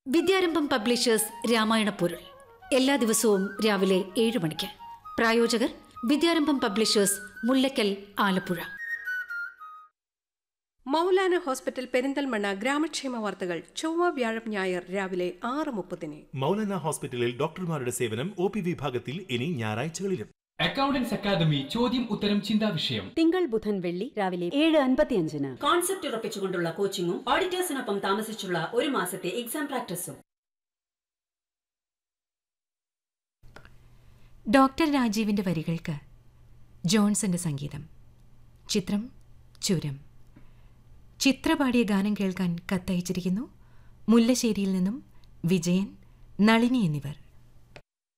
വിദ്യാരംഭം publishers Ramayana പൊരുൾ എല്ലാ ദിവസവും രാവിലെ ഏഴ് മണിക്ക് പ്രായോജകർ വിദ്യാരംഭം പബ്ലിഷേഴ്സ് മുല്ലക്കൽ ആലപ്പുഴ മൗലാന ഹോസ്പിറ്റൽ പെരിന്തൽമണ്ണ ഗ്രാമക്ഷേമ വാർത്തകൾ ചൊവ്വ വ്യാഴം ഞായർ രാവിലെ ആറ് മുപ്പതിന് മൗലാന ഹോസ്പിറ്റലിൽ ഡോക്ടർമാരുടെ സേവനം ഒ പി വിഭാഗത്തിൽ ഇനി ഞായറാഴ്ചകളിലും അക്കൗണ്ടൻസ് അക്കാദമി ചോദ്യം ഉത്തരം ചിന്താ വിഷയം തിങ്കൾ ബുധൻ വെള്ളി രാവിലെ ഏഴ് അൻപത്തിയഞ്ചിന് കോൺസെപ്റ്റ് ഉറപ്പിച്ചുകൊണ്ടുള്ള കോച്ചിങ്ങും ഓഡിറ്റേഴ്സിനൊപ്പം താമസിച്ചുള്ള ഒരു മാസത്തെ എക്സാം പ്രാക്ടീസും ഡോക്ടർ രാജീവിൻ്റെ വരികൾക്ക് ജോൺസന്റെ സംഗീതം ചിത്രം ചുരം ചിത്ര പാടിയ ഗാനം കേൾക്കാൻ കത്തയച്ചിരിക്കുന്നു മുല്ലശ്ശേരിയിൽ നിന്നും വിജയൻ നളിനി എന്നിവർ